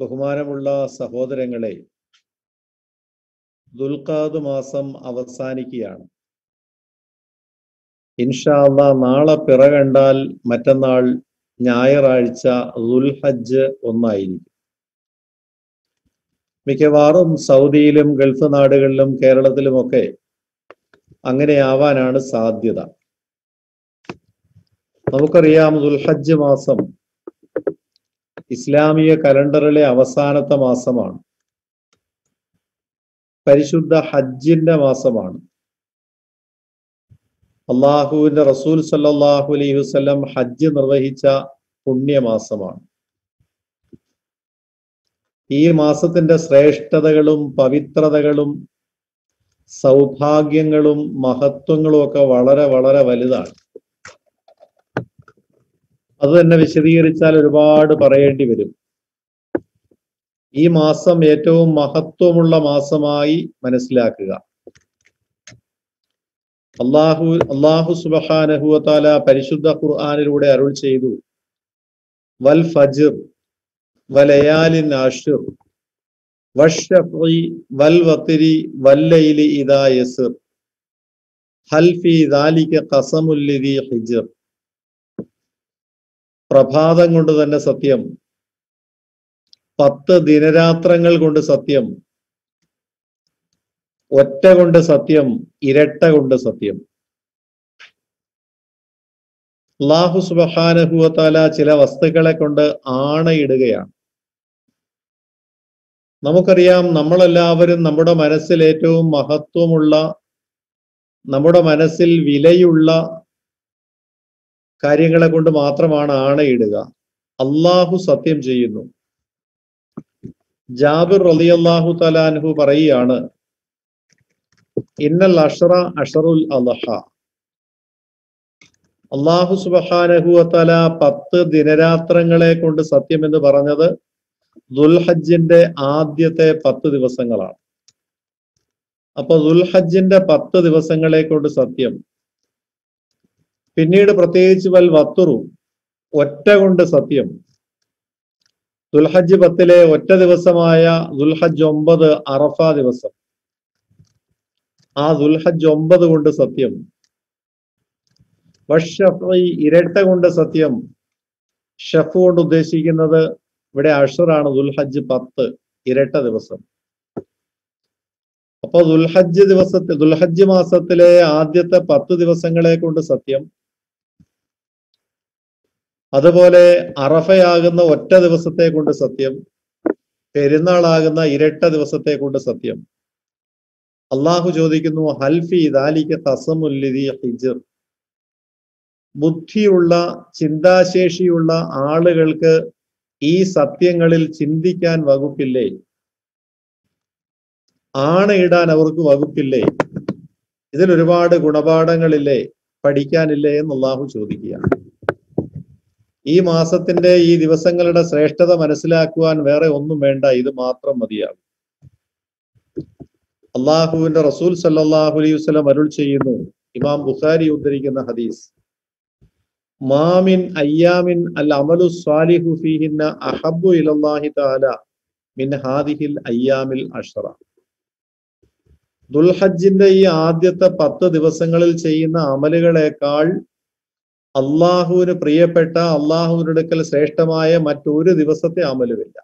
ബഹുമാനമുള്ള സഹോദരങ്ങളെ ദുൽഖാദ് മാസം അവസാനിക്കുകയാണ് ഇൻഷാല്ല നാളെ പിറ കണ്ടാൽ മറ്റന്നാൾ ഞായറാഴ്ച ദുൽഹജ്ജ് ഒന്നായിരിക്കും മിക്കവാറും സൗദിയിലും ഗൾഫ് നാടുകളിലും കേരളത്തിലുമൊക്കെ അങ്ങനെ ആവാനാണ് സാധ്യത നമുക്കറിയാം ദുൽഹജ്ജ് മാസം ഇസ്ലാമിക കലണ്ടറിലെ അവസാനത്തെ മാസമാണ് പരിശുദ്ധ ഹജ്ജിന്റെ മാസമാണ് അള്ളാഹുവിന്റെ റസൂൽ സല്ലാഹു അലൈഹി വസ്ലം ഹജ്ജ് നിർവഹിച്ച പുണ്യമാസമാണ് ഈ മാസത്തിന്റെ ശ്രേഷ്ഠതകളും പവിത്രതകളും സൗഭാഗ്യങ്ങളും മഹത്വങ്ങളും ഒക്കെ വളരെ വളരെ വലുതാണ് അത് തന്നെ വിശദീകരിച്ചാൽ ഒരുപാട് പറയേണ്ടി വരും ഈ മാസം ഏറ്റവും മഹത്വമുള്ള മാസമായി മനസ്സിലാക്കുക അള്ളാഹു അള്ളാഹു സുബഹാനഹുവത്താല പരിശുദ്ധ ഖുർആാനിലൂടെ അരുൾ ചെയ്തു വൽ ഫജിർ വലയാലിൻ ആഷിർ വഷഫി വൽ വത്തിരി വല്ലയിലി ഇദാ യസിർ ഹൽ ഫി ദാലിക ഖസമുല്ലിദി ഹിജർ പ്രഭാതം കൊണ്ട് തന്നെ സത്യം പത്ത് ദിനരാത്രങ്ങൾ കൊണ്ട് സത്യം ഒറ്റ കൊണ്ട് സത്യം ഇരട്ട കൊണ്ട് സത്യം അള്ളാഹു സുബഹാനഹുവത്താല ചില വസ്തുക്കളെ കൊണ്ട് ആണയിടുകയാണ് നമുക്കറിയാം നമ്മളെല്ലാവരും നമ്മുടെ മനസ്സിൽ ഏറ്റവും മഹത്വമുള്ള നമ്മുടെ മനസ്സിൽ വിലയുള്ള കാര്യങ്ങളെ കൊണ്ട് മാത്രമാണ് ആണയിടുക അള്ളാഹു സത്യം ചെയ്യുന്നു ജാബിർ റലി അള്ളാഹു തലാൻഹു പറയുകയാണ് ഇന്നൽ അഷറ അഷറുൽ അലഹ അള്ളാഹു സുബഹാനഹുവത്തല പത്ത് ദിനരാത്രങ്ങളെ കൊണ്ട് സത്യം എന്ന് പറഞ്ഞത് ദുൽഹജ്ജിന്റെ ആദ്യത്തെ പത്ത് ദിവസങ്ങളാണ് അപ്പൊ ദുൽഹജ്ജിന്റെ പത്ത് ദിവസങ്ങളെ കൊണ്ട് സത്യം പിന്നീട് പ്രത്യേകിച്ച് വൽ വത്തുറു ഒറ്റ കൊണ്ട് സത്യം ദുൽഹജ്ജ് പത്തിലെ ഒറ്റ ദിവസമായ ദുൽഹജ്ജ് ഒമ്പത് അറഫ ദിവസം ആ ദുൽഹജ്ജ് ഒമ്പത് കൊണ്ട് സത്യം വഷഫി ഇരട്ട കൊണ്ട് സത്യം ഷഫ് കൊണ്ട് ഉദ്ദേശിക്കുന്നത് ഇവിടെ അഷറാണ് ദുൽഹജ്ജ് പത്ത് ഇരട്ട ദിവസം അപ്പൊ ദുൽഹജ്ജ് ദിവസത്തിൽ ദുൽഹജ്ജ് മാസത്തിലെ ആദ്യത്തെ പത്ത് ദിവസങ്ങളെ കൊണ്ട് സത്യം അതുപോലെ അറഫയാകുന്ന ഒറ്റ ദിവസത്തെ കൊണ്ട് സത്യം പെരുന്നാളാകുന്ന ഇരട്ട ദിവസത്തെ കൊണ്ട് സത്യം അള്ളാഹു ചോദിക്കുന്നു ഹൽഫി ദാലിക തസമുല്ലിദി ഹിജർ ബുദ്ധിയുള്ള ചിന്താശേഷിയുള്ള ആളുകൾക്ക് ഈ സത്യങ്ങളിൽ ചിന്തിക്കാൻ വകുപ്പില്ലേ ആണയിടാൻ അവർക്ക് വകുപ്പില്ലേ ഇതിൽ ഒരുപാട് ഗുണപാഠങ്ങളില്ലേ പഠിക്കാനില്ലേ എന്ന് അള്ളാഹു ചോദിക്കുക ഈ മാസത്തിന്റെ ഈ ദിവസങ്ങളുടെ ശ്രേഷ്ഠത മനസ്സിലാക്കുവാൻ വേറെ ഒന്നും വേണ്ട ഇത് മാത്രം മതിയാകും അള്ളാഹുവിന്റെ റസൂൽ സല്ലാഹു അലൈഹി വസ്ലം അരുൾ ചെയ്യുന്നു ഇമാം ബുഖാരി ഉദ്ധരിക്കുന്ന ഹദീസ് മാമിൻ അയ്യാമിൻ അൽ അമലു സ്വാലിഹു ഫീഹിന്ന അഹബു ഇലല്ലാഹി തആല മിൻ ഹാദിഹിൽ അയ്യാമിൽ അഷറ ദുൽഹജ്ജിന്റെ ഈ ആദ്യത്തെ പത്ത് ദിവസങ്ങളിൽ ചെയ്യുന്ന അമലുകളെക്കാൾ അള്ളാഹുവിന് പ്രിയപ്പെട്ട അള്ളാഹുവിന്റെ അടുക്കൽ ശ്രേഷ്ഠമായ മറ്റൊരു ദിവസത്തെ അമലുമില്ല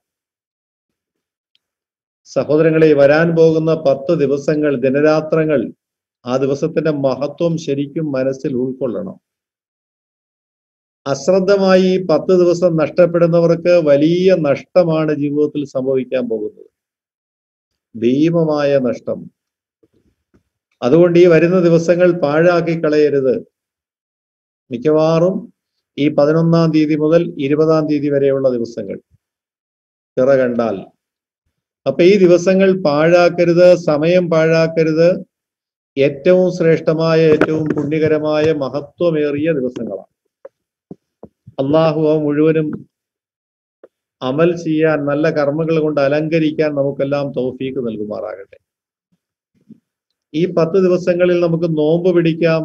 സഹോദരങ്ങളെ വരാൻ പോകുന്ന പത്ത് ദിവസങ്ങൾ ദിനരാത്രങ്ങൾ ആ ദിവസത്തിന്റെ മഹത്വം ശരിക്കും മനസ്സിൽ ഉൾക്കൊള്ളണം അശ്രദ്ധമായി ഈ പത്ത് ദിവസം നഷ്ടപ്പെടുന്നവർക്ക് വലിയ നഷ്ടമാണ് ജീവിതത്തിൽ സംഭവിക്കാൻ പോകുന്നത് ഭീമമായ നഷ്ടം അതുകൊണ്ട് ഈ വരുന്ന ദിവസങ്ങൾ പാഴാക്കി കളയരുത് മിക്കവാറും ഈ പതിനൊന്നാം തീയതി മുതൽ ഇരുപതാം തീയതി വരെയുള്ള ദിവസങ്ങൾ പിറ കണ്ടാൽ അപ്പൊ ഈ ദിവസങ്ങൾ പാഴാക്കരുത് സമയം പാഴാക്കരുത് ഏറ്റവും ശ്രേഷ്ഠമായ ഏറ്റവും പുണ്യകരമായ മഹത്വമേറിയ ദിവസങ്ങളാണ് അള്ളാഹു മുഴുവനും അമൽ ചെയ്യാൻ നല്ല കർമ്മങ്ങൾ കൊണ്ട് അലങ്കരിക്കാൻ നമുക്കെല്ലാം തൗഫീക്ക് നൽകുമാറാകട്ടെ ഈ പത്ത് ദിവസങ്ങളിൽ നമുക്ക് നോമ്പ് പിടിക്കാം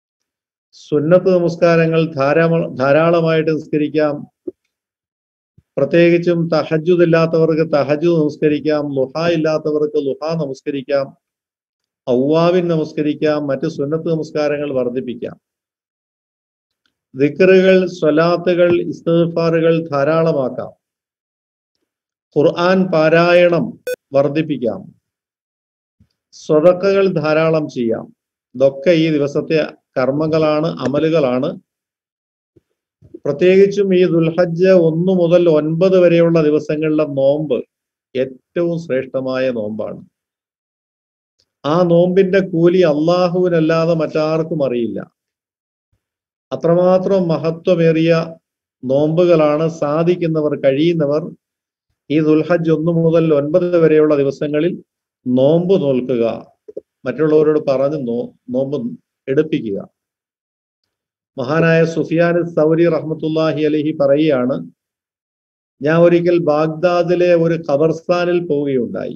സുന്നത്ത് നമസ്കാരങ്ങൾ ധാരാള ധാരാളമായിട്ട് നിസ്കരിക്കാം പ്രത്യേകിച്ചും തഹജുദ് ഇല്ലാത്തവർക്ക് തഹജുദ് നമസ്കരിക്കാം ലുഹ ഇല്ലാത്തവർക്ക് ലുഹ നമസ്കരിക്കാം ഔവാവിൻ നമസ്കരിക്കാം മറ്റ് സുന്നത്ത് നമസ്കാരങ്ങൾ വർദ്ധിപ്പിക്കാം ദിക്റുകൾ സ്വലാത്തുകൾ ഇസ്തിഗ്ഫാറുകൾ ധാരാളമാക്കാം ഖുർആൻ പാരായണം വർദ്ധിപ്പിക്കാം സ്വതക്കകൾ ധാരാളം ചെയ്യാം ഇതൊക്കെ ഈ ദിവസത്തെ കർമ്മങ്ങളാണ് അമലുകളാണ് പ്രത്യേകിച്ചും ഈ ദുൽഹജ്ജ് ഒന്ന് മുതൽ ഒൻപത് വരെയുള്ള ദിവസങ്ങളിലെ നോമ്പ് ഏറ്റവും ശ്രേഷ്ഠമായ നോമ്പാണ് ആ നോമ്പിന്റെ കൂലി അള്ളാഹുവിനല്ലാതെ മറ്റാർക്കും അറിയില്ല അത്രമാത്രം മഹത്വമേറിയ നോമ്പുകളാണ് സാധിക്കുന്നവർ കഴിയുന്നവർ ഈ ദുൽഹജ്ജ് ഒന്ന് മുതൽ ഒൻപത് വരെയുള്ള ദിവസങ്ങളിൽ നോമ്പ് നോൽക്കുക മറ്റുള്ളവരോട് പറഞ്ഞ് നോ നോമ്പ് എടുപ്പിക്കുക മഹാനായ സുഫിയാൻ സൗരി റഹ്മത്തുല്ലാഹി അലഹി പറയുകയാണ് ഞാൻ ഒരിക്കൽ ബാഗ്ദാദിലെ ഒരു ഖബർസ്ഥാനിൽ പോവുകയുണ്ടായി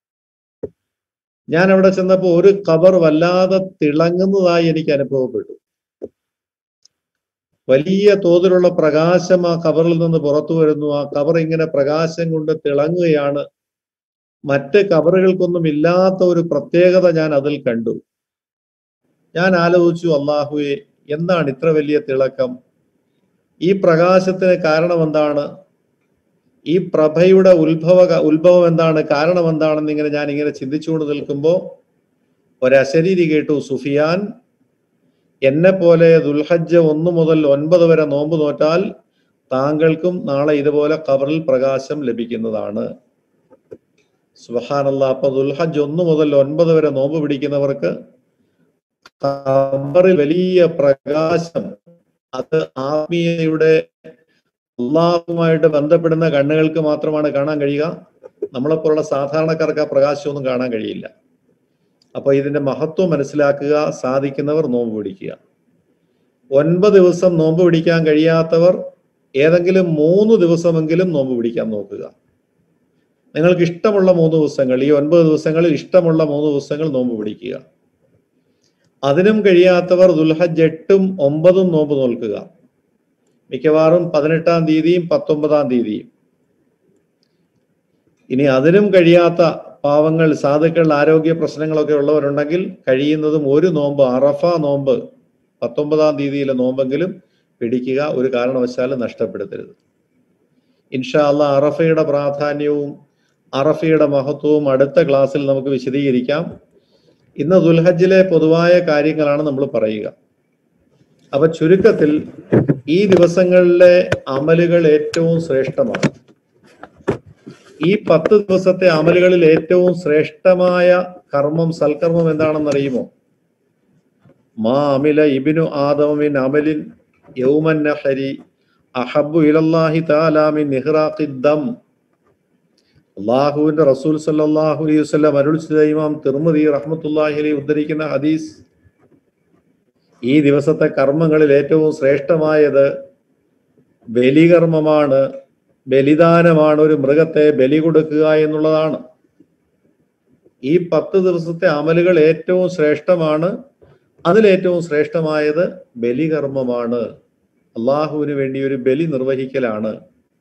ഞാൻ അവിടെ ചെന്നപ്പോൾ ഒരു ഖബർ വല്ലാതെ തിളങ്ങുന്നതായി എനിക്ക് അനുഭവപ്പെട്ടു വലിയ തോതിലുള്ള പ്രകാശം ആ ഖബറിൽ നിന്ന് പുറത്തു വരുന്നു ആ ഖബർ ഇങ്ങനെ പ്രകാശം കൊണ്ട് തിളങ്ങുകയാണ് മറ്റ് കബറുകൾക്കൊന്നും ഇല്ലാത്ത ഒരു പ്രത്യേകത ഞാൻ അതിൽ കണ്ടു ഞാൻ ആലോചിച്ചു അള്ളാഹുവെ എന്താണ് ഇത്ര വലിയ തിളക്കം ഈ പ്രകാശത്തിന് കാരണം എന്താണ് ഈ പ്രഭയുടെ ഉത്ഭവ ഉത്ഭവം എന്താണ് കാരണം എന്താണെന്ന് ഇങ്ങനെ ഞാൻ ഇങ്ങനെ ചിന്തിച്ചുകൊണ്ട് നിൽക്കുമ്പോൾ ഒരശരീരി കേട്ടു സുഫിയാൻ എന്നെ പോലെ ദുൽഹജ്ജ് ഒന്ന് മുതൽ ഒൻപത് വരെ നോമ്പ് നോറ്റാൽ താങ്കൾക്കും നാളെ ഇതുപോലെ കബറിൽ പ്രകാശം ലഭിക്കുന്നതാണ് സുബഹാനല്ല അപ്പൊ ദുൽഹജ്ജ് ഒന്ന് മുതൽ ഒൻപത് വരെ നോമ്പ് പിടിക്കുന്നവർക്ക് ഖബറിൽ വലിയ പ്രകാശം അത് ആത്മീയതയുടെ അള്ളാഹുമായിട്ട് ബന്ധപ്പെടുന്ന കണ്ണുകൾക്ക് മാത്രമാണ് കാണാൻ കഴിയുക നമ്മളെപ്പോലുള്ള സാധാരണക്കാർക്ക് ആ പ്രകാശമൊന്നും കാണാൻ കഴിയില്ല അപ്പൊ ഇതിന്റെ മഹത്വം മനസ്സിലാക്കുക സാധിക്കുന്നവർ നോമ്പ് പിടിക്കുക ഒൻപത് ദിവസം നോമ്പ് പിടിക്കാൻ കഴിയാത്തവർ ഏതെങ്കിലും മൂന്ന് ദിവസമെങ്കിലും നോമ്പ് പിടിക്കാൻ നോക്കുക നിങ്ങൾക്ക് ഇഷ്ടമുള്ള മൂന്ന് ദിവസങ്ങൾ ഈ ഒൻപത് ദിവസങ്ങളിൽ ഇഷ്ടമുള്ള മൂന്ന് ദിവസങ്ങൾ നോമ്പ് പിടിക്കുക അതിനും കഴിയാത്തവർ ദുൽഹജ് എട്ടും ഒമ്പതും നോമ്പ് നോൽക്കുക മിക്കവാറും പതിനെട്ടാം തീയതിയും പത്തൊമ്പതാം തീയതിയും ഇനി അതിനും കഴിയാത്ത പാവങ്ങൾ സാധുക്കൾ ആരോഗ്യ പ്രശ്നങ്ങളൊക്കെ ഉള്ളവരുണ്ടെങ്കിൽ കഴിയുന്നതും ഒരു നോമ്പ് അറഫ നോമ്പ് പത്തൊമ്പതാം തീയതിയിലെ നോമ്പെങ്കിലും പിടിക്കുക ഒരു കാരണവശാലും നഷ്ടപ്പെടുത്തരുത് ഇൻഷാ അല്ല അറഫയുടെ പ്രാധാന്യവും അറഫയുടെ മഹത്വവും അടുത്ത ക്ലാസ്സിൽ നമുക്ക് വിശദീകരിക്കാം ഇന്ന് ദുൽഹജ്ജിലെ പൊതുവായ കാര്യങ്ങളാണ് നമ്മൾ പറയുക അപ്പൊ ചുരുക്കത്തിൽ ഈ ദിവസങ്ങളിലെ അമലുകൾ ഏറ്റവും ശ്രേഷ്ഠമാണ് ഈ പത്ത് ദിവസത്തെ അമലുകളിൽ ഏറ്റവും ശ്രേഷ്ഠമായ കർമ്മം സൽക്കർമ്മം എന്താണെന്ന് അറിയുമോ മാ അമില ഇബിനു ആദമിൻ അമലിൻ യൗമൻ നഹരി അഹബു ഇലല്ലാഹി താലാമിൻ നിഹ്റാഖിദ്ദം അള്ളാഹുവിന്റെ റസൂൽ സല്ലല്ലാഹു അലൈഹി വസല്ലം അരുൾ ചെയ്ത ഇമാം തിർമിദി റഹ്മത്തുള്ളാഹി അലൈഹി ഉദ്ധരിക്കുന്ന ഹദീസ് ഈ ദിവസത്തെ കർമ്മങ്ങളിൽ ഏറ്റവും ശ്രേഷ്ഠമായത് ബലികർമ്മമാണ് ബലിദാനമാണ് ഒരു മൃഗത്തെ ബലി കൊടുക്കുക എന്നുള്ളതാണ് ഈ പത്ത് ദിവസത്തെ അമലുകൾ ഏറ്റവും ശ്രേഷ്ഠമാണ് അതിലേറ്റവും ശ്രേഷ്ഠമായത് ബലികർമ്മമാണ് അള്ളാഹുവിന് വേണ്ടി ഒരു ബലി നിർവഹിക്കലാണ്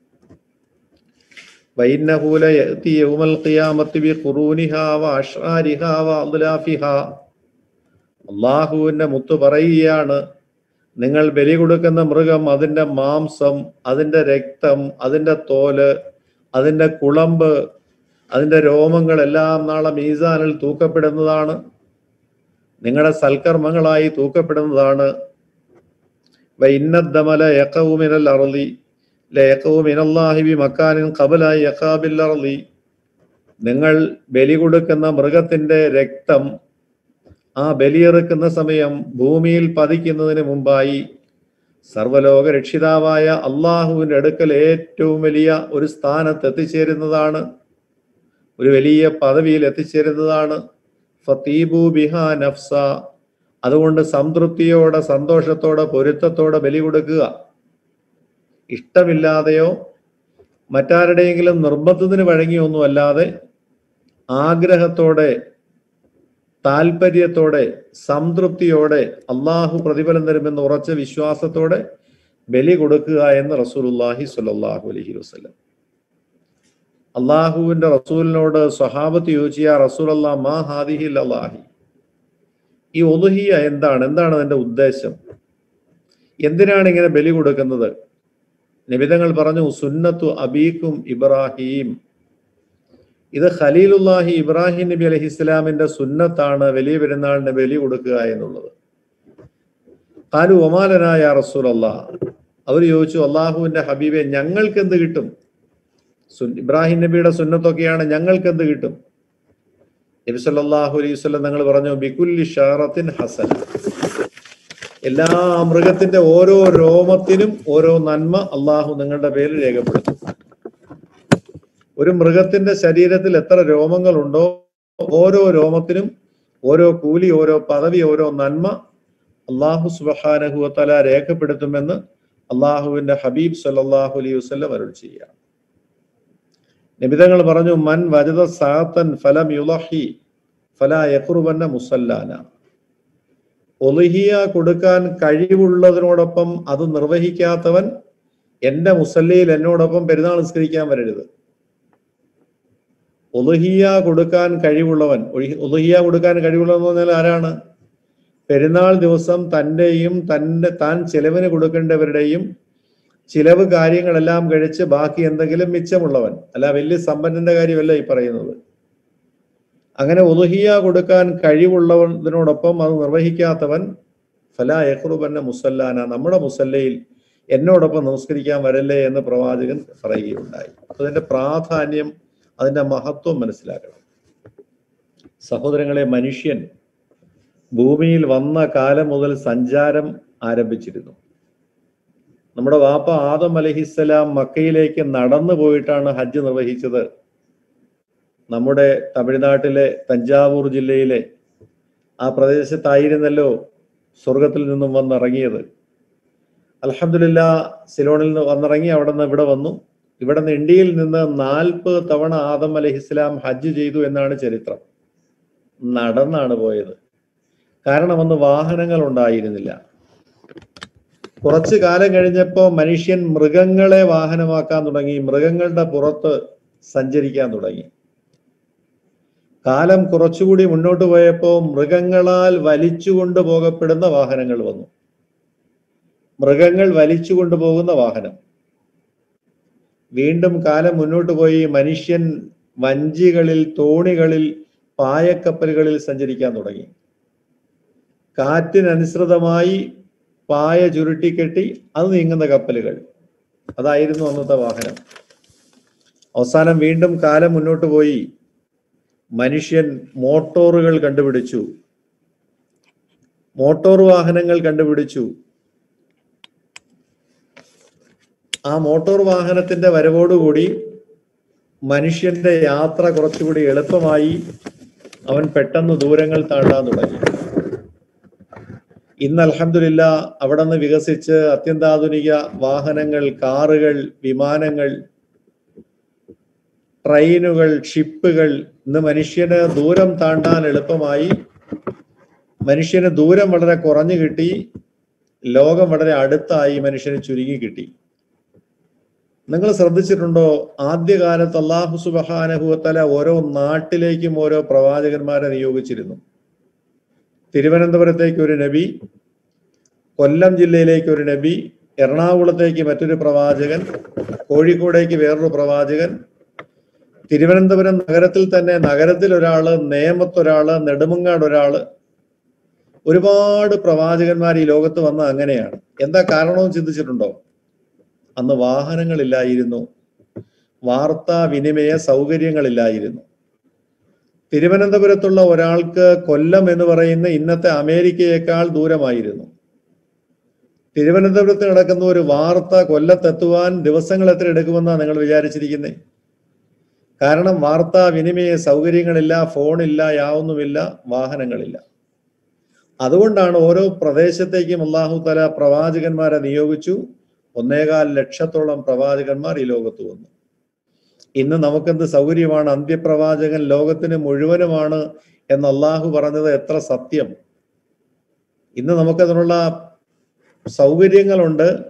വൈന്നഹൂല യഅതി യൗമൽ ഖിയാമത്തി ബിഖുറൂനിഹാ വഅശ്ആരിഹാ വഅദ്ലാഫിഹാ അള്ളാഹുവിന്റെ മുത്ത് പറയുകയാണ് നിങ്ങൾ ബലി കൊടുക്കുന്ന മൃഗം അതിന്റെ മാംസം അതിന്റെ രക്തം അതിന്റെ തോല് അതിന്റെ കുളമ്പ് അതിന്റെ രോമങ്ങളെല്ലാം നാളെ മീസാനിൽ തൂക്കപ്പെടുന്നതാണ് നിങ്ങളുടെ സൽക്കർമ്മങ്ങളായി തൂക്കപ്പെടുന്നതാണ് വൈന്നദ്ദമല യക്കവുമിനൽ അറളി ലയക്കവുമിനല്ലാഹിബി മക്കാനിൻ കബലായി യക്കാബിൽ അറളി നിങ്ങൾ ബലി കൊടുക്കുന്ന മൃഗത്തിന്റെ രക്തം ആ ബലിയെറുക്കുന്ന സമയം ഭൂമിയിൽ പതിക്കുന്നതിന് മുമ്പായി സർവലോക രക്ഷിതാവായ അള്ളാഹുവിന്റെ അടുക്കൽ ഏറ്റവും വലിയ ഒരു സ്ഥാനത്ത് എത്തിച്ചേരുന്നതാണ് ഒരു വലിയ പദവിയിൽ എത്തിച്ചേരുന്നതാണ് ഫത്തീബു ബിഹ നഫ്സ അതുകൊണ്ട് സംതൃപ്തിയോടെ സന്തോഷത്തോടെ പൊരുത്തത്തോടെ ബലി കൊടുക്കുക ഇഷ്ടമില്ലാതെയോ മറ്റാരുടെയെങ്കിലും നിർബന്ധത്തിന് വഴങ്ങിയൊന്നും അല്ലാതെ ആഗ്രഹത്തോടെ താല്പര്യത്തോടെ സംതൃപ്തിയോടെ അള്ളാഹു പ്രതിഫലം തരുമെന്ന് ഉറച്ച വിശ്വാസത്തോടെ ബലി കൊടുക്കുക എന്ന് റസൂലുല്ലാഹി സ്വല്ലല്ലാഹു അലൈഹി വസല്ലം അള്ളാഹുവിന്റെ റസൂലിനോട് സ്വഹാബത്ത് ചോദിച്ച റസൂൽ അല്ലാ മാ ഹാദിഹി അള്ളാഹി ഈ ഒലുഹിയ എന്താണ് എന്താണ് അതിന്റെ ഉദ്ദേശം എന്തിനാണ് ഇങ്ങനെ ബലി കൊടുക്കുന്നത് നിബിതങ്ങൾ പറഞ്ഞു സുന്നത്തു അബീക്കും ഇബ്രാഹിം ഇത് ഖലീലുല്ലാഹി ഇബ്രാഹിം നബി അലഹി ഇസ്ലാമിന്റെ സുന്നത്താണ് വലിയ പെരുന്നാളിന് ബലി കൊടുക്കുക എന്നുള്ളത് കാലു ഒമാലനായ റസൂൽ അള്ളാഹ് അവർ ചോദിച്ചു അള്ളാഹുവിന്റെ ഹബീബെ ഞങ്ങൾക്ക് എന്ത് കിട്ടും സുൻ- ഇബ്രാഹിം നബിയുടെ സുന്നത്തൊക്കെയാണ് ഞങ്ങൾക്ക് എന്ത് കിട്ടും നബി സല്ലല്ലാഹു അലൈഹി വസല്ലം നിങ്ങൾ പറഞ്ഞു ബികുല്ലി ഷാറത്തിൻ ഹസൻ എല്ലാ മൃഗത്തിന്റെ ഓരോ രോമത്തിനും ഓരോ നന്മ അള്ളാഹു നിങ്ങളുടെ പേരിൽ രേഖപ്പെടുത്തും ഒരു മൃഗത്തിന്റെ ശരീരത്തിൽ എത്ര രോമങ്ങളുണ്ടോ ഓരോ രോമത്തിനും ഓരോ കൂലി ഓരോ പദവി ഓരോ നന്മ അള്ളാഹു സുബഹാനഹുവത്തല രേഖപ്പെടുത്തുമെന്ന് അള്ളാഹുവിന്റെ ഹബീബ് സല്ലല്ലാഹു അലൈഹി വസല്ലം അരുൾ ചെയ്യുക നിബിതങ്ങൾ പറഞ്ഞു മൻ വജത സാത്തൻ ഫലം യുലഹി ഫല യഖ്റുബന്ന മുസല്ലാന ഒലുഹിയ കൊടുക്കാൻ കഴിവുള്ളതിനോടൊപ്പം അത് നിർവഹിക്കാത്തവൻ എന്റെ മുസല്ലയിൽ എന്നോടൊപ്പം പെരുന്നാൾ നിസ്കരിക്കാൻ വരരുത് ഒലുഹിയ കൊടുക്കാൻ കഴിവുള്ളവൻ ഒഴി- ഒലുഹിയ കൊടുക്കാൻ കഴിവുള്ളവൻ എന്ന് പറഞ്ഞാൽ ആരാണ് പെരുന്നാൾ ദിവസം തന്റെയും തന്റെ താൻ ചെലവിന് കൊടുക്കേണ്ടവരുടെയും ചിലവ് കാര്യങ്ങളെല്ലാം കഴിച്ച് ബാക്കി എന്തെങ്കിലും മിച്ചമുള്ളവൻ അല്ല വലിയ സമ്പന്നന്റെ കാര്യമല്ല ഈ പറയുന്നത് അങ്ങനെ ഒലുഹിയ കൊടുക്കാൻ കഴിവുള്ളവനോടൊപ്പം അത് നിർവഹിക്കാത്തവൻ ഫലാ യഖ്റുബന്ന മുസല്ലാന നമ്മുടെ മുസല്ലയിൽ എന്നോടൊപ്പം നമസ്കരിക്കാൻ വരല്ലേ എന്ന് പ്രവാചകൻ പറയുകയുണ്ടായി അതിന്റെ പ്രാധാന്യം അതിന്റെ മഹത്വം മനസ്സിലാക്കണം സഹോദരങ്ങളെ മനുഷ്യൻ ഭൂമിയിൽ വന്ന കാലം മുതൽ സഞ്ചാരം ആരംഭിച്ചിരുന്നു നമ്മുടെ വാപ്പ ആദം അലഹിസ്സലാം മക്കയിലേക്ക് നടന്നു പോയിട്ടാണ് ഹജ്ജ് നിർവഹിച്ചത് നമ്മുടെ തമിഴ്നാട്ടിലെ തഞ്ചാവൂർ ജില്ലയിലെ ആ പ്രദേശത്തായിരുന്നല്ലോ സ്വർഗത്തിൽ നിന്നും വന്നിറങ്ങിയത് അലഹമില്ല സിലോണിൽ നിന്ന് വന്നിറങ്ങി അവിടെ നിന്ന് ഇവിടെ വന്നു ഇവിടെ നിന്ന് ഇന്ത്യയിൽ നിന്ന് നാൽപ്പത് തവണ ആദം അലഹിസ്ലാം ഹജ്ജ് ചെയ്തു എന്നാണ് ചരിത്രം നടന്നാണ് പോയത് കാരണം അന്ന് വാഹനങ്ങൾ ഉണ്ടായിരുന്നില്ല കുറച്ചു കാലം കഴിഞ്ഞപ്പോൾ മനുഷ്യൻ മൃഗങ്ങളെ വാഹനമാക്കാൻ തുടങ്ങി മൃഗങ്ങളുടെ പുറത്ത് സഞ്ചരിക്കാൻ തുടങ്ങി കാലം കുറച്ചുകൂടി മുന്നോട്ട് പോയപ്പോൾ മൃഗങ്ങളാൽ വലിച്ചു കൊണ്ടുപോകപ്പെടുന്ന വാഹനങ്ങൾ വന്നു മൃഗങ്ങൾ വലിച്ചു കൊണ്ടുപോകുന്ന വാഹനം വീണ്ടും കാലം മുന്നോട്ട് പോയി മനുഷ്യൻ വഞ്ചികളിൽ തോണികളിൽ പായക്കപ്പലുകളിൽ സഞ്ചരിക്കാൻ തുടങ്ങി കാറ്റിനനുസൃതമായി പായ ചുരുട്ടിക്കെട്ടി അത് നീങ്ങുന്ന കപ്പലുകൾ അതായിരുന്നു അന്നത്തെ വാഹനം അവസാനം വീണ്ടും കാലം മുന്നോട്ട് പോയി മനുഷ്യൻ മോട്ടോറുകൾ കണ്ടുപിടിച്ചു മോട്ടോർ വാഹനങ്ങൾ കണ്ടുപിടിച്ചു ആ മോട്ടോർ വാഹനത്തിന്റെ വരവോടുകൂടി മനുഷ്യന്റെ യാത്ര കുറച്ചുകൂടി എളുപ്പമായി അവൻ പെട്ടെന്ന് ദൂരങ്ങൾ താണ്ടാൻ തുടങ്ങി ഇന്ന് അൽഹംദുലില്ല അവിടെ നിന്ന് വികസിച്ച് അത്യന്താധുനിക വാഹനങ്ങൾ കാറുകൾ വിമാനങ്ങൾ ട്രെയിനുകൾ ഷിപ്പുകൾ ഇന്ന് മനുഷ്യന് ദൂരം താണ്ടാൻ എളുപ്പമായി മനുഷ്യന് ദൂരം വളരെ കുറഞ്ഞു കിട്ടി ലോകം വളരെ അടുത്തായി മനുഷ്യന് ചുരുങ്ങി കിട്ടി നിങ്ങൾ ശ്രദ്ധിച്ചിട്ടുണ്ടോ ആദ്യകാലത്ത് അള്ളാഹു സുബഹാനഹുവത്തല ഓരോ നാട്ടിലേക്കും ഓരോ പ്രവാചകന്മാരെ നിയോഗിച്ചിരുന്നു തിരുവനന്തപുരത്തേക്ക് ഒരു നബി കൊല്ലം ജില്ലയിലേക്ക് ഒരു നബി എറണാകുളത്തേക്ക് മറ്റൊരു പ്രവാചകൻ കോഴിക്കോടേക്ക് വേറൊരു പ്രവാചകൻ തിരുവനന്തപുരം നഗരത്തിൽ തന്നെ നഗരത്തിൽ ഒരാള് നേമത്തൊരാള് നെടുമങ്ങാട് ഒരാള് ഒരുപാട് പ്രവാചകന്മാർ ഈ ലോകത്ത് വന്ന അങ്ങനെയാണ് എന്താ കാരണമെന്ന് ചിന്തിച്ചിട്ടുണ്ടോ അന്ന് വാഹനങ്ങളില്ലായിരുന്നു വാർത്താ വിനിമയ സൗകര്യങ്ങളില്ലായിരുന്നു തിരുവനന്തപുരത്തുള്ള ഒരാൾക്ക് കൊല്ലം എന്ന് പറയുന്ന ഇന്നത്തെ അമേരിക്കയേക്കാൾ ദൂരമായിരുന്നു തിരുവനന്തപുരത്ത് നടക്കുന്ന ഒരു വാർത്ത കൊല്ലത്തെത്തുവാൻ ദിവസങ്ങൾ എത്ര എടുക്കുമെന്നാണ് നിങ്ങൾ വിചാരിച്ചിരിക്കുന്നത് കാരണം വാർത്താ വിനിമയ സൗകര്യങ്ങളില്ല ഫോണില്ല യാതൊന്നുമില്ല വാഹനങ്ങളില്ല അതുകൊണ്ടാണ് ഓരോ പ്രദേശത്തേക്കും അള്ളാഹു തല പ്രവാചകന്മാരെ നിയോഗിച്ചു ഒന്നേകാൽ ലക്ഷത്തോളം പ്രവാചകന്മാർ ഈ ലോകത്ത് വന്നു ഇന്ന് നമുക്കെന്ത് സൗകര്യമാണ് അന്ത്യപ്രവാചകൻ ലോകത്തിന് മുഴുവനുമാണ് എന്ന് അള്ളാഹു പറഞ്ഞത് എത്ര സത്യം ഇന്ന് നമുക്കതിനുള്ള സൗകര്യങ്ങളുണ്ട്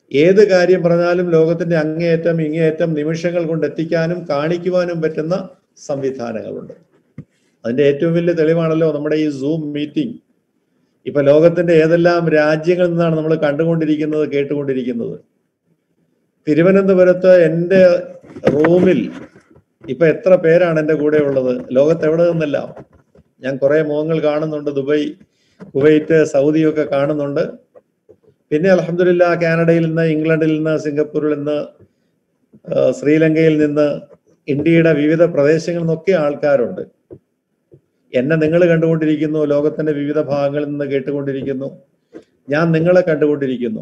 ഏത് കാര്യം പറഞ്ഞാലും ലോകത്തിന്റെ അങ്ങേയറ്റം ഇങ്ങേയറ്റം നിമിഷങ്ങൾ കൊണ്ട് എത്തിക്കാനും കാണിക്കുവാനും പറ്റുന്ന സംവിധാനങ്ങളുണ്ട് അതിന്റെ ഏറ്റവും വലിയ തെളിവാണല്ലോ നമ്മുടെ ഈ സൂം മീറ്റിംഗ് ഇപ്പൊ ലോകത്തിന്റെ ഏതെല്ലാം രാജ്യങ്ങളിൽ നിന്നാണ് നമ്മൾ കണ്ടുകൊണ്ടിരിക്കുന്നത് കേട്ടുകൊണ്ടിരിക്കുന്നത് തിരുവനന്തപുരത്ത് എൻ്റെ റൂമിൽ ഇപ്പൊ എത്ര പേരാണ് എൻ്റെ കൂടെ ഉള്ളത് ലോകത്ത് എവിടെ നിന്നല്ല ഞാൻ കുറെ മുഖങ്ങൾ കാണുന്നുണ്ട് ദുബൈ കുവൈറ്റ് സൗദിയൊക്കെ കാണുന്നുണ്ട് പിന്നെ അലഹമില്ല കാനഡയിൽ നിന്ന് ഇംഗ്ലണ്ടിൽ നിന്ന് സിംഗപ്പൂരിൽ നിന്ന് ആ, ശ്രീലങ്കയിൽ നിന്ന് ഇന്ത്യയുടെ വിവിധ പ്രദേശങ്ങളിൽ നിന്നൊക്കെ ആൾക്കാരുണ്ട് എന്നെ നിങ്ങൾ കണ്ടുകൊണ്ടിരിക്കുന്നു ലോകത്തിന്റെ വിവിധ ഭാഗങ്ങളിൽ നിന്ന് കേട്ടുകൊണ്ടിരിക്കുന്നു ഞാൻ നിങ്ങളെ കണ്ടുകൊണ്ടിരിക്കുന്നു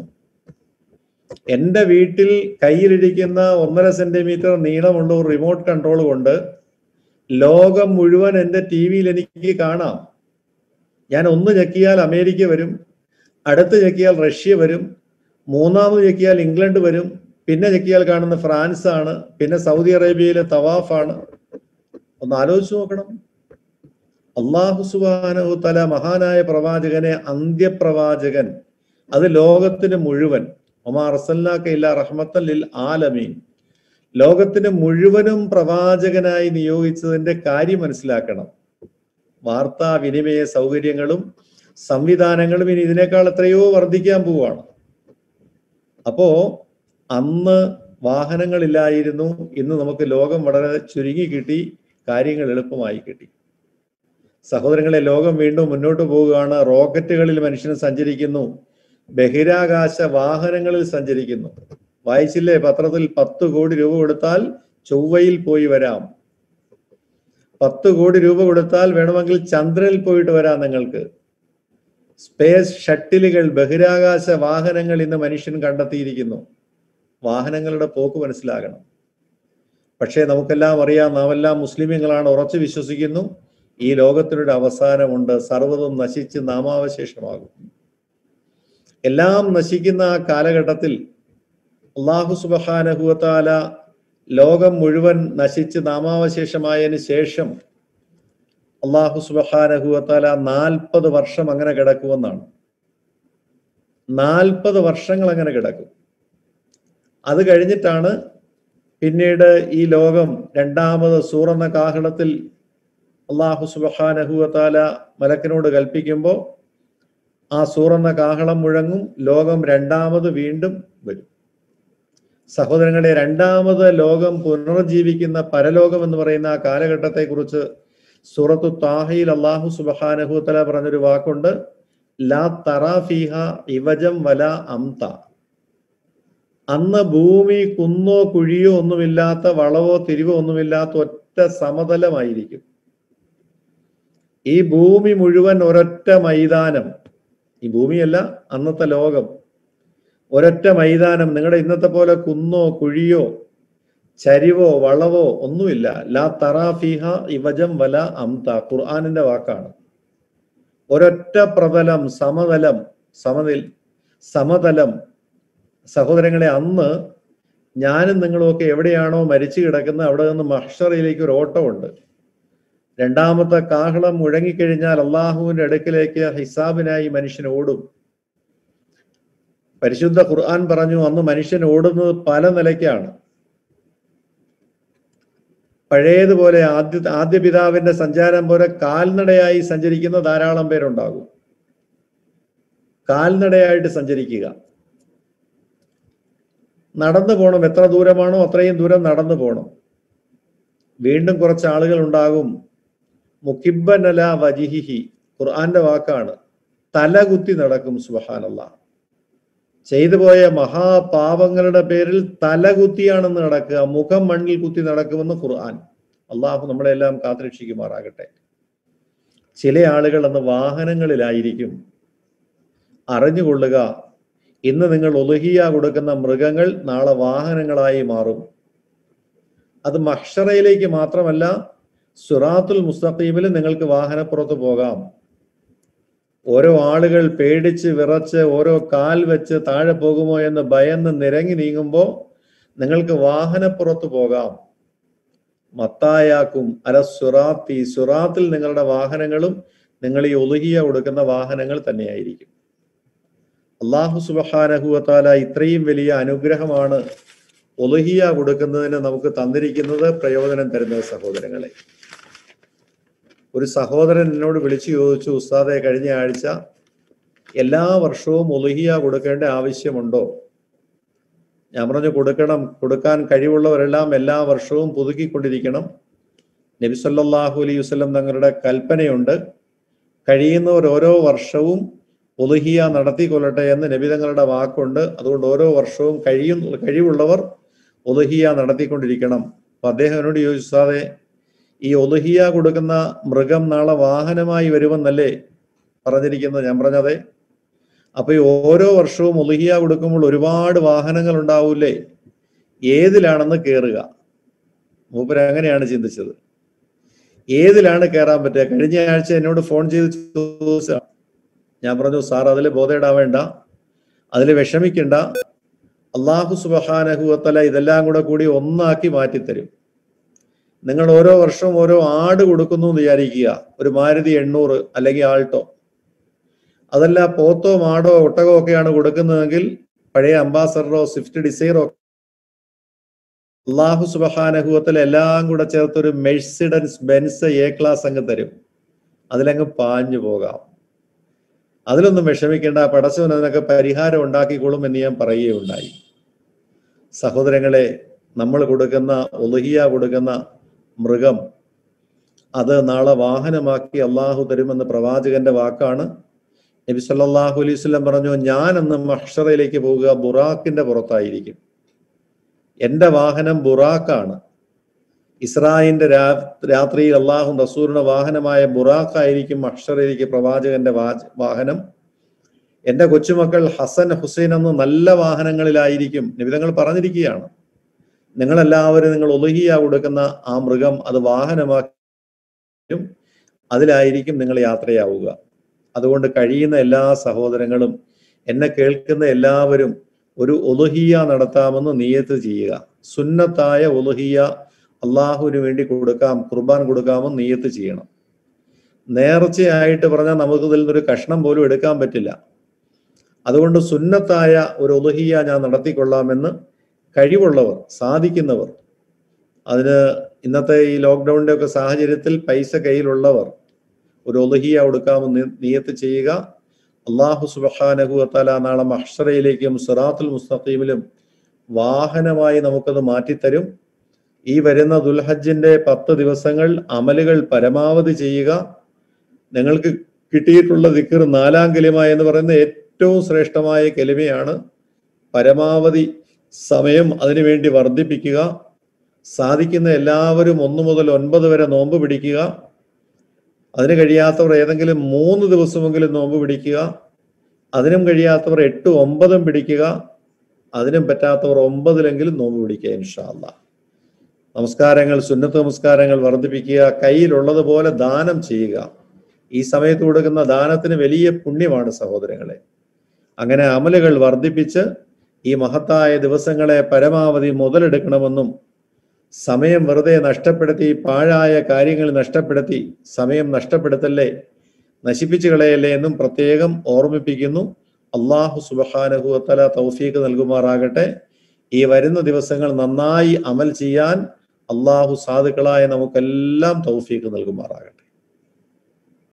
എന്റെ വീട്ടിൽ കയ്യിലിരിക്കുന്ന ഒന്നര സെന്റിമീറ്റർ നീളമുള്ള ഒരു റിമോട്ട് കൺട്രോൾ കൊണ്ട് ലോകം മുഴുവൻ എന്റെ ടി വിയിൽ എനിക്ക് കാണാം ഞാൻ ഒന്ന് ഞെക്കിയാൽ അമേരിക്ക വരും അടുത്ത് ഞെക്കിയാൽ റഷ്യ വരും മൂന്നാമത് ഞെക്കിയാൽ ഇംഗ്ലണ്ട് വരും പിന്നെ ഞെക്കിയാൽ കാണുന്ന ഫ്രാൻസ് ആണ് പിന്നെ സൗദി അറേബ്യയിലെ തവാഫാണ് ഒന്ന് ആലോചിച്ച് നോക്കണം അള്ളാഹു സുബാനഹു തല മഹാനായ പ്രവാചകനെ അന്ത്യപ്രവാചകൻ അത് ലോകത്തിന് മുഴുവൻ ഒമാ റസല്ലാക്ക ഇല്ല റഹ്മത്തൻ ലിൽ ആലമീൻ ലോകത്തിന് മുഴുവനും പ്രവാചകനായി നിയോഗിച്ചതിന്റെ കാര്യം മനസ്സിലാക്കണം വാർത്താ വിനിമയ സൗകര്യങ്ങളും സംവിധാനങ്ങളും ഇനി ഇതിനേക്കാൾ എത്രയോ വർദ്ധിക്കാൻ പോവാണ് അപ്പോ അന്ന് വാഹനങ്ങളില്ലായിരുന്നു ഇന്ന് നമുക്ക് ലോകം വളരെ ചുരുങ്ങി കിട്ടി കാര്യങ്ങൾ എളുപ്പമായി കിട്ടി സഹോദരങ്ങളെ ലോകം വീണ്ടും മുന്നോട്ട് പോവുകയാണ് റോക്കറ്റുകളിൽ മനുഷ്യന് സഞ്ചരിക്കുന്നു ബഹിരാകാശ വാഹനങ്ങളിൽ സഞ്ചരിക്കുന്നു വായിച്ചില്ലേ പത്രത്തിൽ പത്ത് കോടി രൂപ കൊടുത്താൽ ചൊവ്വയിൽ പോയി വരാം പത്ത് കോടി രൂപ കൊടുത്താൽ വേണമെങ്കിൽ ചന്ദ്രനിൽ പോയിട്ട് വരാം നിങ്ങൾക്ക് സ്പേസ് ഷട്ടിലുകൾ ബഹിരാകാശ വാഹനങ്ങൾ ഇന്ന് മനുഷ്യൻ കണ്ടെത്തിയിരിക്കുന്നു വാഹനങ്ങളുടെ പോക്ക് മനസ്സിലാകണം പക്ഷേ നമുക്കെല്ലാം അറിയാം നാം എല്ലാം മുസ്ലിമീങ്ങളാണ് ഉറച്ചു വിശ്വസിക്കുന്നു ഈ ലോകത്തിനൊരു അവസാനമുണ്ട് സർവ്വതും നശിച്ച് നാമാവശേഷമാകും എല്ലാം നശിക്കുന്ന ആ കാലഘട്ടത്തിൽ അള്ളാഹു സുബഹാനഹുവത്താല ലോകം മുഴുവൻ നശിച്ച് നാമാവശേഷമായതിനു ശേഷം അള്ളാഹു സുബഹാനഹുവത്താല നാൽപ്പത് വർഷം അങ്ങനെ കിടക്കുമെന്നാണ് നാൽപ്പത് വർഷങ്ങൾ അങ്ങനെ കിടക്കും അത് കഴിഞ്ഞിട്ടാണ് പിന്നീട് ഈ ലോകം രണ്ടാമത് സൂറന്ന കാഹളത്തിൽ അള്ളാഹു സുബഹാനഹുവത്താല മലക്കിനോട് കൽപ്പിക്കുമ്പോൾ ആ സൂറന്ന കാഹളം മുഴങ്ങും ലോകം രണ്ടാമത് വീണ്ടും വരും സഹോദരങ്ങളെ രണ്ടാമത് ലോകം പുനർജീവിക്കുന്ന പരലോകം എന്ന് പറയുന്ന ആ കാലഘട്ടത്തെ കുറിച്ച് സൂറത്തു താഹയിൽ അള്ളാഹു സുബഹാനഹുത്തല പറഞ്ഞൊരു വാക്കുണ്ട് ലാ തറാഫിഹ ഇവജം വല അംത അന്ന് ഭൂമി കുന്നോ കുഴിയോ ഒന്നുമില്ലാത്ത വളവോ തിരിവോ ഒന്നുമില്ലാത്ത ഒറ്റ സമതലമായിരിക്കും ഈ ഭൂമി മുഴുവൻ ഒരൊറ്റ മൈതാനം ഈ ഭൂമിയല്ല അന്നത്തെ ലോകം ഒരൊറ്റ മൈതാനം നിങ്ങളുടെ ഇന്നത്തെ പോലെ കുന്നോ കുഴിയോ ചരിവോ വളവോ ഒന്നുമില്ല ലാ തറാഫിഹ ഇവജം വല അംത ഖുർആാനിന്റെ വാക്കാണ് ഒരൊറ്റ പ്രതലം സമതലം സമനിൽ സമതലം സഹോദരങ്ങളെ അന്ന് ഞാനും നിങ്ങളും ഒക്കെ എവിടെയാണോ മരിച്ചു കിടക്കുന്നത് അവിടെ നിന്ന് മഹ്ഷറയിലേക്ക് ഒരു ഓട്ടമുണ്ട് രണ്ടാമത്തെ കാഹളം മുഴങ്ങിക്കഴിഞ്ഞാൽ അള്ളാഹുവിന്റെ അടുക്കിലേക്ക് ഹിസാബിനായി മനുഷ്യൻ ഓടും പരിശുദ്ധ ഖുർആൻ പറഞ്ഞു അന്ന് മനുഷ്യൻ ഓടുന്നത് പല നിലയ്ക്കാണ് പഴയതുപോലെ ആദ്യ ആദ്യ പിതാവിന്റെ സഞ്ചാരം പോലെ കാൽനടയായി സഞ്ചരിക്കുന്ന ധാരാളം പേരുണ്ടാകും കാൽനടയായിട്ട് സഞ്ചരിക്കുക നടന്നു പോകണം എത്ര ദൂരമാണോ അത്രയും ദൂരം നടന്നു പോകണം വീണ്ടും കുറച്ച് ആളുകൾ ഉണ്ടാകും മുക്കിബനല വജിഹിഹി ഖുർആന്റെ വാക്കാണ് തല കുത്തി നടക്കും സുബഹാനല്ല ചെയ്തു പോയ മഹാപാപങ്ങളുടെ പേരിൽ തല കുത്തിയാണെന്ന് നടക്കുക മുഖം മണ്ണിൽ കുത്തി നടക്കുമെന്ന് ഖുർആൻ അള്ളാഹു നമ്മളെല്ലാം കാത്തുരക്ഷിക്കുമാറാകട്ടെ ചില ആളുകൾ അന്ന് വാഹനങ്ങളിലായിരിക്കും അറിഞ്ഞുകൊള്ളുക ഇന്ന് നിങ്ങൾ ഒലുഹിയ കൊടുക്കുന്ന മൃഗങ്ങൾ നാളെ വാഹനങ്ങളായി മാറും അത് മഹ്ഷറയിലേക്ക് മാത്രമല്ല സുറാത്തുൽ മുസ്തഖീമിൽ നിങ്ങൾക്ക് വാഹനപ്പുറത്ത് പോകാം ഓരോ ആളുകൾ പേടിച്ച് വിറച്ച് ഓരോ കാൽ വെച്ച് താഴെ പോകുമോ എന്ന് ഭയന്ന് നിരങ്ങി നീങ്ങുമ്പോൾ നിങ്ങൾക്ക് വാഹനപ്പുറത്ത് പോകാം മത്തായാക്കും അല സുറാത്തി സുറാത്തിൽ നിങ്ങളുടെ വാഹനങ്ങളും നിങ്ങൾ ഈ ഒലുഹിയ കൊടുക്കുന്ന വാഹനങ്ങൾ തന്നെയായിരിക്കും അള്ളാഹു സുബഹാനഹുവത്താല ഇത്രയും വലിയ അനുഗ്രഹമാണ് ഒലുഹിയ കൊടുക്കുന്നതിന് നമുക്ക് തന്നിരിക്കുന്നത് പ്രയോജനം തരുന്നത് സഹോദരങ്ങളെ ഒരു സഹോദരൻ എന്നോട് വിളിച്ചു ചോദിച്ചു ഉസ്താദെ കഴിഞ്ഞ ആഴ്ച എല്ലാ വർഷവും ഒലുഹിയ കൊടുക്കേണ്ട ആവശ്യമുണ്ടോ ഞാൻ പറഞ്ഞു കൊടുക്കണം കൊടുക്കാൻ കഴിവുള്ളവരെല്ലാം എല്ലാ വർഷവും പുതുക്കിക്കൊണ്ടിരിക്കണം നബി സല്ലല്ലാഹു അലൈഹി വസല്ലം തങ്ങളുടെ കൽപ്പനയുണ്ട് കഴിയുന്നവർ ഓരോ വർഷവും ഒലുഹിയ നടത്തിക്കൊള്ളട്ടെ എന്ന് നബി തങ്ങളുടെ വാക്കുണ്ട് അതുകൊണ്ട് ഓരോ വർഷവും കഴിയും കഴിവുള്ളവർ ഒലുഹിയ നടത്തിക്കൊണ്ടിരിക്കണം അപ്പൊ അദ്ദേഹം എന്നോട് ചോദിച്ചു സാറേ ഈ ഒലുഹിയ കൊടുക്കുന്ന മൃഗം നാളെ വാഹനമായി വരുമെന്നല്ലേ പറഞ്ഞിരിക്കുന്നത് ഞാൻ പറഞ്ഞതേ അപ്പൊ ഈ ഓരോ വർഷവും ഒലുഹിയ കൊടുക്കുമ്പോൾ ഒരുപാട് വാഹനങ്ങൾ ഉണ്ടാവൂലേ ഏതിലാണെന്ന് കയറുക മൂപ്പര് അങ്ങനെയാണ് ചിന്തിച്ചത് ഏതിലാണ് കയറാൻ പറ്റുക കഴിഞ്ഞ ആഴ്ച എന്നോട് ഫോൺ ചെയ്ത് ചോദിച്ച ഞാൻ പറഞ്ഞു സാർ അതിൽ ബോധേടാവേണ്ട അതിൽ വിഷമിക്കണ്ട അള്ളാഹു സുബഹാനഹുവത്തല ഇതെല്ലാം കൂടെ കൂടി ഒന്നാക്കി മാറ്റിത്തരും നിങ്ങൾ ഓരോ വർഷവും ഓരോ ആട് കൊടുക്കുന്നു എന്ന് വിചാരിക്കുക ഒരു മാരുതി എണ്ണൂറ് അല്ലെങ്കിൽ ആൾട്ടോ അതല്ല പോത്തോ മാടോ ഒട്ടകോ ഒക്കെയാണ് കൊടുക്കുന്നതെങ്കിൽ പഴയ അംബാസഡറോ സ്വിഫ്റ്റ് ഡിസൈറോ അള്ളാഹു സുബഹാനഹുവത്തിൽ എല്ലാം കൂടെ ചേർത്തൊരു മെഴ്സിഡൻസ് ബെൻസ് എ ക്ലാസ് അങ്ങ് തരും അതിലങ്ങ് പാഞ്ഞു പോകാം അതിലൊന്നും വിഷമിക്കേണ്ട പടച്ചവൻ അതിനൊക്കെ പരിഹാരം ഉണ്ടാക്കിക്കോളും എന്ന് ഞാൻ പറയുകയുണ്ടായി സഹോദരങ്ങളെ നമ്മൾ കൊടുക്കുന്ന ഒലുഹിയ കൊടുക്കുന്ന മൃഗം അത് നാളെ വാഹനമാക്കി അള്ളാഹു തരുമെന്ന് പ്രവാചകന്റെ വാക്കാണ് നബി സല്ലല്ലാഹു അലൈഹി വസല്ലം പറഞ്ഞു ഞാൻ അന്ന് മഹ്ഷറയിലേക്ക് പോവുക ബുറാക്കിന്റെ പുറത്തായിരിക്കും എന്റെ വാഹനം ബുറാക്കാണ് ഇസ്രായിന്റെ രാ രാത്രിയിൽ അള്ളാഹു റസൂറിന്റെ വാഹനമായ ബുറാഖായിരിക്കും മഹ്ഷറയിലേക്ക് പ്രവാചകന്റെ വാ- വാഹനം എന്റെ കൊച്ചുമക്കൾ ഹസൻ ഹുസൈൻ എന്ന നല്ല വാഹനങ്ങളിലായിരിക്കും നിബിതങ്ങൾ പറഞ്ഞിരിക്കുകയാണ് നിങ്ങളെല്ലാവരും നിങ്ങൾ ഒലുഹിയ കൊടുക്കുന്ന ആ മൃഗം അത് വാഹനമാക്കും അതിലായിരിക്കും നിങ്ങൾ യാത്രയാവുക അതുകൊണ്ട് കഴിയുന്ന എല്ലാ സഹോദരങ്ങളും എന്നെ കേൾക്കുന്ന എല്ലാവരും ഒരു ഒലുഹിയ നടത്താമെന്ന് നിയത്ത് ചെയ്യുക സുന്നത്തായ ഒലുഹിയ അള്ളാഹുവിന് വേണ്ടി കൊടുക്കാം കുർബാൻ കൊടുക്കാമെന്ന് നിയത്ത് ചെയ്യണം നേർച്ചയായിട്ട് പറഞ്ഞാൽ നമുക്ക് ഇതിൽ നിന്നൊരു കഷ്ണം പോലും എടുക്കാൻ പറ്റില്ല അതുകൊണ്ട് സുന്നത്തായ ഒരു ഒലുഹിയ ഞാൻ നടത്തിക്കൊള്ളാമെന്ന് കഴിവുള്ളവർ സാധിക്കുന്നവർ അതിന് ഇന്നത്തെ ഈ ലോക്ക്ഡൌണിന്റെ ഒക്കെ സാഹചര്യത്തിൽ പൈസ കയ്യിലുള്ളവർ ഒരു ഒലുഹിയ കൊടുക്കാമെന്ന് നി- നിയത്ത് ചെയ്യുക അള്ളാഹു സുബഹാനഹു അത്താല നാളെ മഹ്ഷറയിലേക്കും സിറാത്തുൽ മുസ്തഖീമിലും വാഹനമായി നമുക്കത് മാറ്റിത്തരും ഈ വരുന്ന ദുൽഹജ്ജിന്റെ പത്ത് ദിവസങ്ങൾ അമലുകൾ പരമാവധി ചെയ്യുക നിങ്ങൾക്ക് കിട്ടിയിട്ടുള്ള ദിക്കർ നാലാം കലിമ എന്ന് പറയുന്ന ഏറ്റവും ശ്രേഷ്ഠമായ കലിമയാണ് പരമാവധി സമയം അതിനുവേണ്ടി വർദ്ധിപ്പിക്കുക സാധിക്കുന്ന എല്ലാവരും ഒന്നു മുതൽ ഒൻപത് വരെ നോമ്പ് പിടിക്കുക അതിന് കഴിയാത്തവർ ഏതെങ്കിലും മൂന്ന് ദിവസമെങ്കിലും നോമ്പ് പിടിക്കുക അതിനും കഴിയാത്തവർ എട്ട് ഒമ്പതും പിടിക്കുക അതിനും പറ്റാത്തവർ ഒമ്പതിലെങ്കിലും നോമ്പ് പിടിക്കുക ഇൻഷാ അല്ലാ നമസ്കാരങ്ങൾ സുന്നത്ത് നമസ്കാരങ്ങൾ വർദ്ധിപ്പിക്കുക കയ്യിലുള്ളതുപോലെ ദാനം ചെയ്യുക ഈ സമയത്ത് കൊടുക്കുന്ന ദാനത്തിന് വലിയ പുണ്യമാണ് സഹോദരങ്ങളെ അങ്ങനെ അമലുകൾ വർദ്ധിപ്പിച്ച് ഈ മഹത്തായ ദിവസങ്ങളെ പരമാവധി മുതലെടുക്കണമെന്നും സമയം വെറുതെ നഷ്ടപ്പെടുത്തി പാഴായ കാര്യങ്ങൾ നഷ്ടപ്പെടുത്തി സമയം നഷ്ടപ്പെടുത്തല്ലേ നശിപ്പിച്ചു കളയല്ലേ എന്നും പ്രത്യേകം ഓർമ്മിപ്പിക്കുന്നു അള്ളാഹു സുബഹാനഹു വത്തല തൗഫീഖ് നൽകുമാറാകട്ടെ ഈ വരുന്ന ദിവസങ്ങൾ നന്നായി അമൽ ചെയ്യാൻ അള്ളാഹു സാധുക്കളായ നമുക്കെല്ലാം തൗഫീഖ് നൽകുമാറാകട്ടെ